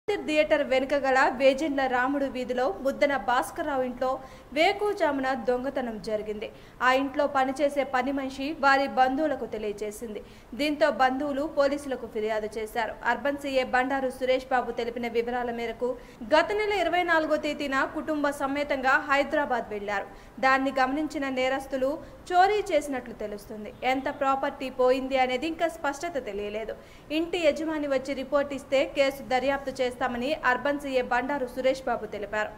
theatre వెనుక గల వేజెండ్ల రాముడు వీధిలో ముద్దన భాస్కర్రావు ఇంట్లో వేకుజామున దొంగతనం జరిగింది ఆ ఇంట్లో పనిచేసే పని మనిషి వారి బంధువులకు తెలియజేసింది దీంతో బంధువులు పోలీసులకు ఫిర్యాదు చేశారు అర్బన్ సీఏ బండారు సురేష్ బాబు తెలిపిన వివరాల మేరకు గత నెల ఇరవై నాలుగో తేదీన కుటుంబ సమేతంగా హైదరాబాద్ వెళ్లారు దాన్ని గమనించిన నేరస్తులు చోరీ చేసినట్లు తెలుస్తుంది ఎంత ప్రాపర్టీ పోయింది అనేది ఇంకా స్పష్టత తెలియలేదు ఇంటి యజమాని వచ్చి రిపోర్ట్ ఇస్తే కేసు దర్యాప్తు చేస్తామని అర్బన్ సీఏ బండారు సురేష్ బాబు తెలిపారు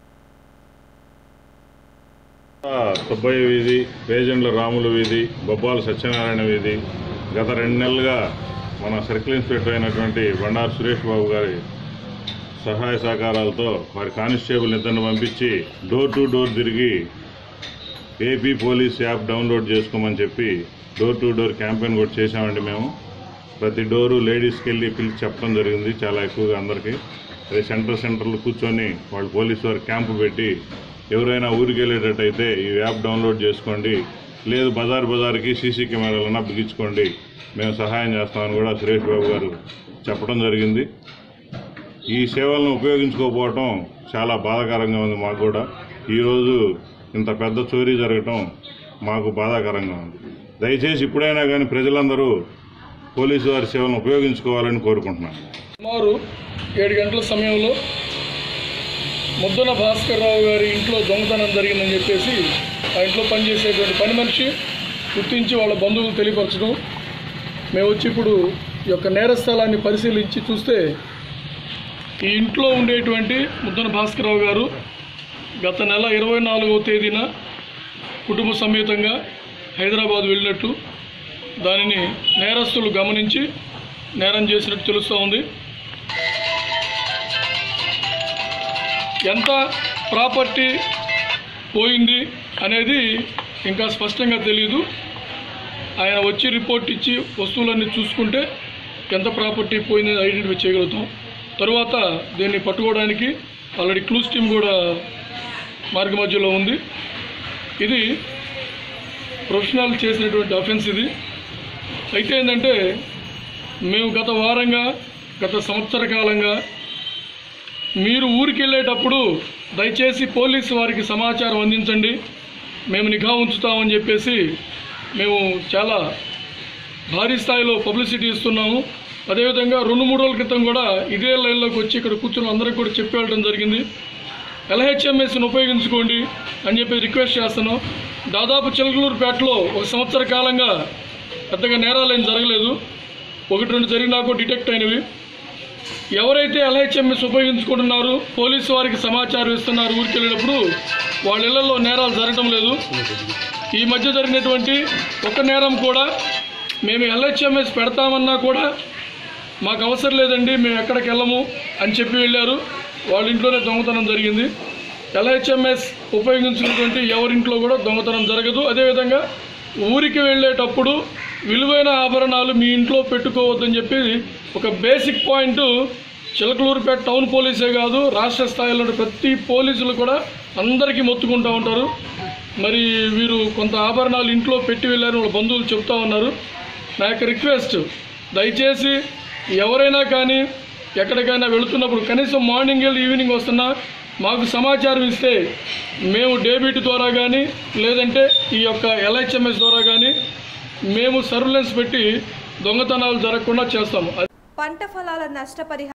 సుబ్బయ్య వీధి పేజెండ్ల రాములు వీధి బొబ్బాల సత్యనారాయణ వీధి గత రెండు నెలలుగా మన సర్కిల్ ఇన్స్పెక్టర్ అయినటువంటి బండారు సురేష్ బాబు గారి సహాయ సహకారాలతో వారి కానిస్టేబుల్ ఇద్దరిని పంపించి డోర్ టు డోర్ తిరిగి ఏపీ పోలీస్ యాప్ డౌన్లోడ్ చేసుకోమని చెప్పి డోర్ టు డోర్ క్యాంపెయిన్ కూడా చేశామండి మేము ప్రతి డోరు లేడీస్కి వెళ్ళి పిలిచి చెప్పడం జరిగింది చాలా ఎక్కువగా అందరికీ అదే సెంటర్ సెంటర్లు కూర్చొని వాళ్ళు పోలీసు వారు క్యాంపు పెట్టి ఎవరైనా ఊరికి వెళ్ళేటట్టయితే ఈ యాప్ డౌన్లోడ్ చేసుకోండి లేదు బజార్ బజార్కి సీసీ కెమెరాలన్నా బిగించుకోండి మేము సహాయం చేస్తామని కూడా సురేష్ బాబు గారు చెప్పడం జరిగింది ఈ సేవలను ఉపయోగించుకోకపోవటం చాలా బాధాకరంగా ఉంది మాకు కూడా ఈరోజు ఇంత పెద్ద చోరీ జరగటం మాకు బాధాకరంగా ఉంది దయచేసి ఇప్పుడైనా కానీ ప్రజలందరూ పోలీసు వారి సేవలను ఉపయోగించుకోవాలని కోరుకుంటున్నాను సుమారు ఏడు గంటల సమయంలో ముద్దన భాస్కర్ రావు గారి ఇంట్లో దొంగతనం జరిగిందని చెప్పేసి ఆ ఇంట్లో పనిచేసేటువంటి పని మనిషి గుర్తించి వాళ్ళ బంధువులు తెలియపరచడం మేము వచ్చి ఇప్పుడు ఈ యొక్క నేర స్థలాన్ని పరిశీలించి చూస్తే ఈ ఇంట్లో ఉండేటువంటి ముద్దన భాస్కర్ రావు గారు గత నెల ఇరవై నాలుగవ తేదీన కుటుంబ సమేతంగా హైదరాబాద్ వెళ్ళినట్టు దానిని నేరస్తులు గమనించి నేరం చేసినట్టు తెలుస్తూ ఉంది ఎంత ప్రాపర్టీ పోయింది అనేది ఇంకా స్పష్టంగా తెలియదు ఆయన వచ్చి రిపోర్ట్ ఇచ్చి వస్తువులన్నీ చూసుకుంటే ఎంత ప్రాపర్టీ పోయిందని ఐడెంటిఫై చేయగలుగుతాం తరువాత దీన్ని పట్టుకోవడానికి ఆల్రెడీ క్లూస్ టీమ్ కూడా మార్గ మధ్యలో ఉంది ఇది ప్రొఫెషనల్ చేసినటువంటి అఫెన్స్ ఇది అయితే ఏంటంటే మేము గత వారంగా గత సంవత్సర కాలంగా మీరు ఊరికి వెళ్ళేటప్పుడు దయచేసి పోలీసు వారికి సమాచారం అందించండి మేము నిఘా ఉంచుతామని చెప్పేసి మేము చాలా భారీ స్థాయిలో పబ్లిసిటీ ఇస్తున్నాము అదేవిధంగా రెండు మూడు రోజుల క్రితం కూడా ఇదే లైన్లోకి వచ్చి ఇక్కడ కూర్చుని అందరికి కూడా చెప్పి వెళ్ళడం జరిగింది ఎల్హెచ్ఎంఎస్ని ఉపయోగించుకోండి అని చెప్పి రిక్వెస్ట్ చేస్తున్నాం దాదాపు చిలకలూరుపేటలో ఒక సంవత్సర కాలంగా పెద్దగా నేరాలు ఏం జరగలేదు ఒకటి రెండు జరిగినా కూడా డిటెక్ట్ అయినవి ఎవరైతే ఎల్హెచ్ఎంఎస్ ఉపయోగించుకుంటున్నారు పోలీసు వారికి సమాచారం ఇస్తున్నారు ఊరికి వెళ్ళేటప్పుడు వాళ్ళ ఇళ్లలో నేరాలు జరగడం లేదు ఈ మధ్య జరిగినటువంటి ఒక నేరం కూడా మేము ఎల్హెచ్ఎంఎస్ పెడతామన్నా కూడా మాకు అవసరం లేదండి మేము ఎక్కడికి వెళ్ళము అని చెప్పి వెళ్ళారు వాళ్ళ ఇంట్లోనే దొంగతనం జరిగింది ఎల్హెచ్ఎంఎస్ ఉపయోగించినటువంటి ఎవరింట్లో కూడా దొంగతనం జరగదు అదేవిధంగా ఊరికి వెళ్ళేటప్పుడు విలువైన ఆభరణాలు మీ ఇంట్లో పెట్టుకోవద్దని చెప్పి ఒక బేసిక్ పాయింట్ చిలకలూరుపేట టౌన్ పోలీసే కాదు రాష్ట్ర స్థాయిలో ఉన్న ప్రతి పోలీసులు కూడా అందరికీ మొత్తుకుంటూ ఉంటారు మరి వీరు కొంత ఆభరణాలు ఇంట్లో పెట్టి వెళ్ళారని వాళ్ళ బంధువులు చెప్తా ఉన్నారు నా యొక్క రిక్వెస్ట్ దయచేసి ఎవరైనా కానీ ఎక్కడికైనా వెళుతున్నప్పుడు కనీసం మార్నింగ్ వెళ్ళి ఈవినింగ్ వస్తున్నా మాకు సమాచారం ఇస్తే మేము డేబిట్ ద్వారా కానీ లేదంటే ఈ యొక్క ఎల్హెచ్ఎంఎస్ ద్వారా కానీ మేము సర్విలెన్స్ పెట్టి దొంగతనాలు జరగకుండా చేస్తాము పంట ఫలాల నష్టపరిహారం